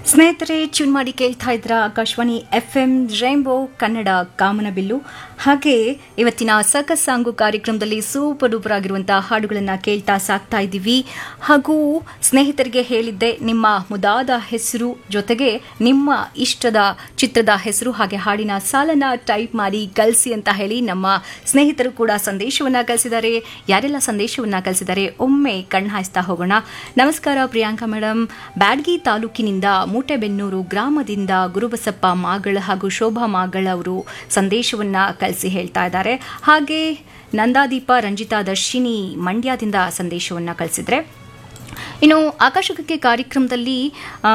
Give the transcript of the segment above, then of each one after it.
ಸ್ನೇಹಿತರೆ ಟ್ಯೂನ್ ಮಾಡಿ ಕೇಳ್ತಾ ಇದ್ರ Akashvani F M rainbow Kannada ಕಾಮನಬಿಲ್ಲು ಹಾಗೆ ಇವತ್ತಿನ ಸರ್ಕಸ್ ಸಾಂಗು ಕಾರ್ಯಕ್ರಮದಲ್ಲಿ ಸೂಪರ್ ಡೂಪರ್ ಆಗಿರುವಂತಹ ಹಾಡುಗಳನ್ನು ಕೇಳ್ತಾ ಸಾಕ್ತಾ ಇದ್ದೀವಿ ಹಾಗೂ ಸ್ನೇಹಿತರಿಗೆ ಹೇಳಿದ್ದೆ ನಿಮ್ಮ ಮುದಾದ ಹೆಸರು ಜೊತೆಗೆ ನಿಮ್ಮ ಇಷ್ಟದ ಚಿತ್ರದ ಹೆಸರು ಹಾಗೆ ಹಾಡಿನ ಸಾಲನ್ನ ಟೈಪ್ ಮಾಡಿ ಕಳಿಸಿ ಅಂತ ಹೇಳಿ ನಮ್ಮ ಸ್ನೇಹಿತರು ಕೂಡ ಸಂದೇಶವನ್ನ ಕಳಿಸಿದ್ದಾರೆ ಯಾರೆಲ್ಲ ಸಂದೇಶವನ್ನ ಕಳಿಸಿದ್ದಾರೆ ಒಮ್ಮೆ ಕಣ್ಣಾಯಿಸ್ತಾ ಹೋಗೋಣ ನಮಸ್ಕಾರ ಪ್ರಿಯಾಂಕಾ ಮೇಡಮ್ ಬ್ಯಾಡ್ಗಿ ತಾಲೂಕಿನಿಂದ ಮೂಟೆಬೆನ್ನೂರು ಗ್ರಾಮದಿಂದ ಗುರುಬಸಪ್ಪ ಮಾಗಳ ಹಾಗೂ ಶೋಭಾ ಮಾಗಳ ಅವರು ಸಂದೇಶವನ್ನ ಕಳಿಸಿ ಹೇಳ್ತಾ ಇದ್ದಾರೆ ಹಾಗೆ ನಂದಾದೀಪ ರಂಜಿತಾ ದರ್ಶಿನಿ ಮಂಡ್ಯದಿಂದ ಸಂದೇಶವನ್ನ ಕಳಿಸಿದ್ರೆ ಇನ್ನು ಆಕಾಶಕ್ಕೆ ಕಾರ್ಯಕ್ರಮದಲ್ಲಿ ಆ,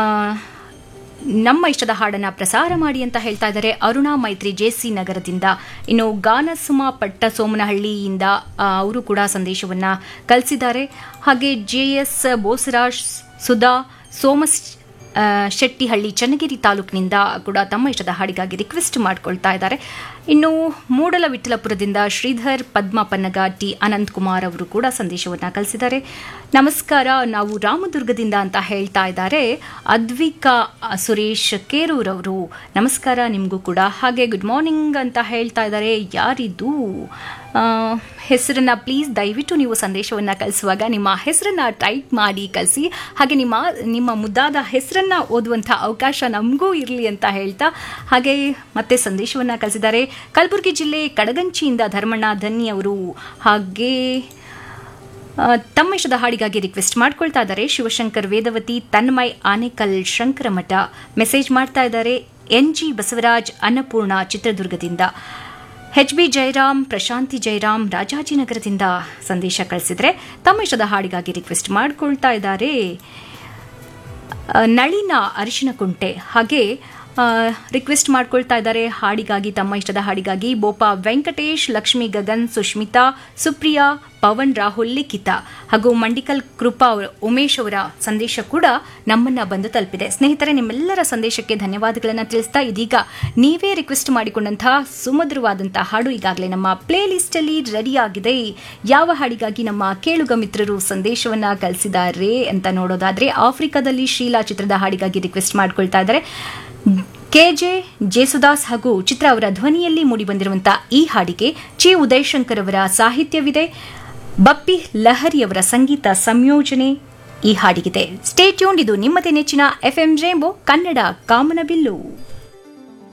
ನಮ್ಮ ಇಷ್ಟದ ಹಾಡನ್ನ ಪ್ರಸಾರ ಮಾಡಿ ಅಂತ ಹೇಳ್ತಾ ಇದ್ದಾರೆ ಅರುಣಾ ಮೈತ್ರಿ ಜೆಸಿ ನಗರದಿಂದ ಇನ್ನು ಗಾನಸುಮ ಪಟ್ಟ ಸೋಮನಹಳ್ಳಿಯಿಂದ ಆ, ಅವರು ಕೂಡ ಸಂದೇಶವನ್ನ ಕಳಿಸಿದ್ದಾರೆ ಹಾಗೆ ಜೆ ಎಸ್ ಬೋಸರಾಜ್ ಸುಧಾ ಸೋಮಸ್ ಆ, ಶೆಟ್ಟಿಹಳ್ಳಿ ಚನ್ನಗಿರಿ ತಾಲೂಕಿನಿಂದ ಕೂಡ ತಮ್ಮ ಇಷ್ಟದ ಹಾಡಿಗಾಗಿ ರಿಕ್ವೆಸ್ಟ್ ಮಾಡ್ಕೊಳ್ತಾ ಇದ್ದಾರೆ ಇನ್ನು ಮೂಡಲ ವಿಠಲಪುರದಿಂದ ಶ್ರೀಧರ್ ಪದ್ಮ ಪನ್ನಗ ಟಿ ಅನಂತ್ ಕುಮಾರ್ ಅವರು ಕೂಡ ಸಂದೇಶವನ್ನ ಕಳಿಸಿದ್ದಾರೆ ನಮಸ್ಕಾರ ನಾವು ರಾಮದುರ್ಗದಿಂದ ಅಂತ ಹೇಳ್ತಾ ಇದ್ದಾರೆ ಅದ್ವಿಕಾ ಸುರೇಶ್ ಕೇರೂರ್ ಅವರು ನಮಸ್ಕಾರ ನಿಮಗೂ ಕೂಡ ಹಾಗೆ ಗುಡ್ ಮಾರ್ನಿಂಗ್ ಅಂತ ಹೇಳ್ತಾ ಇದ್ದಾರೆ ಯಾರಿದು ಆ, ಹೆಸರನ್ನ ಪ್ಲೀಸ್ ದಯವಿಟ್ಟು ನೀವು ಸಂದೇಶವನ್ನ ಕಳಿಸುವಾಗ ನಿಮ್ಮ ಹೆಸರನ್ನ ಟೈಪ್ ಮಾಡಿ ಕಳಿಸಿ ಹಾಗೆ ನಿಮ್ಮ ನಿಮ್ಮ ಮುದ್ದಾದ ಹೆಸರನ್ನ ಓದುವಂಥ ಅವಕಾಶ ನಮಗೂ ಇರಲಿ ಅಂತ ಹೇಳ್ತಾ ಹಾಗೆ ಮತ್ತೆ ಸಂದೇಶವನ್ನ ಕಳಿಸಿದ್ದಾರೆ ಕಲಬುರಗಿ ಜಿಲ್ಲೆ ಕಡಗಂಚಿಯಿಂದ ಧರ್ಮಣ್ಣ ಧನ್ನಿ ಅವರು ಹಾಗೆ ಆ, ತಮ್ಮ ಇಷ್ಟದ ಹಾಡಿಗಾಗಿ ರಿಕ್ವೆಸ್ಟ್ ಮಾಡ್ಕೊಳ್ತಾ ಇದ್ದಾರೆ ಶಿವಶಂಕರ್ ವೇದವತಿ ತನ್ಮಯ್ ಆನೇಕಲ್ ಶಂಕರಮಠ ಮೆಸೇಜ್ ಮಾಡ್ತಾ ಇದ್ದಾರೆ ಎನ್ ಜಿ ಬಸವರಾಜ್ ಅನ್ನಪೂರ್ಣ ಚಿತ್ರದುರ್ಗದಿಂದ ಎಚ್ ಬಿ ಜಯರಾಮ್ ಪ್ರಶಾಂತಿ ಜಯರಾಮ್ ರಾಜಾಜಿನಗರದಿಂದ ಸಂದೇಶ ಕಳಿಸಿದ್ರೆ ತಮ್ಮ ಇಷ್ಟದ ಹಾಡಿಗಾಗಿ ರಿಕ್ವೆಸ್ಟ್ ಮಾಡ್ಕೊಳ್ತಾ ಇದ್ದಾರೆ ಆ, ನಳಿನ ಅರಿಶಿನ ಕುಂಟೆ ಹಾಗೆ ರಿಕ್ವೆಸ್ಟ್ ಮಾಡ್ಕೊಳ್ತಾ ಇದ್ದಾರೆ ಹಾಡಿಗಾಗಿ ತಮ್ಮ ಇಷ್ಟದ ಹಾಡಿಗಾಗಿ ಬೋಪಾ ವೆಂಕಟೇಶ್ ಲಕ್ಷ್ಮಿ ಗಗನ್ ಸುಷ್ಮಿತಾ ಸುಪ್ರಿಯಾ ಪವನ್ ರಾಹುಲ್ ಲಿಖಿತ ಹಾಗೂ ಮಂಡಿಕಲ್ ಕೃಪಾ ಅವರ ಉಮೇಶ್ ಅವರ ಸಂದೇಶ ಕೂಡ ನಮ್ಮನ್ನ ಬಂದು ತಲುಪಿದೆ ಸ್ನೇಹಿತರೆ ನಿಮ್ಮೆಲ್ಲರ ಸಂದೇಶಕ್ಕೆ ಧನ್ಯವಾದಗಳನ್ನು ತಿಳಿಸ್ತಾ ಇದೀಗ ನೀವೇ ರಿಕ್ವೆಸ್ಟ್ ಮಾಡಿಕೊಂಡಂತಹ ಸುಮಧುರವಾದಂತಹ ಹಾಡು ಈಗಾಗಲೇ ನಮ್ಮ ಪ್ಲೇ ಲಿಸ್ಟ್ ಅಲ್ಲಿ ರೆಡಿ ಆಗಿದೆ ಯಾವ ಹಾಡಿಗಾಗಿ ನಮ್ಮ ಕೇಳುಗ ಮಿತ್ರರು ಸಂದೇಶವನ್ನ ಕಳಿಸಿದ್ದಾರೆ ಅಂತ ನೋಡೋದಾದ್ರೆ ಆಫ್ರಿಕಾದಲ್ಲಿ ಶೀಲಾ ಚಿತ್ರದ ಹಾಡಿಗಾಗಿ ರಿಕ್ವೆಸ್ಟ್ ಮಾಡ್ಕೊಳ್ತಾ ಇದ್ದಾರೆ ಕೆಜೆ ಜೇಸುದಾಸ್ ಹಾಗೂ ಚಿತ್ರ ಅವರ ಧ್ವನಿಯಲ್ಲಿ ಮೂಡಿಬಂದಿರುವಂತಹ ಈ ಹಾಡಿಗೆ ಚಿ ಉದಯಶಂಕರ್ ಅವರ ಸಾಹಿತ್ಯವಿದೆ ಬಪ್ಪಿ ಲಹರಿಯವರ ಸಂಗೀತ ಸಂಯೋಜನೆ ಈ ಹಾಡಿಗಿದೆ ಸ್ಟೇ ಟ್ಯೂನ್ ಇದು ನಿಮ್ಮದೇ ನೆಚ್ಚಿನ ಎಫ್ಎಂ ಜೇಂಬೋ ಕನ್ನಡ ಕಾಮನಬಿಲ್ಲು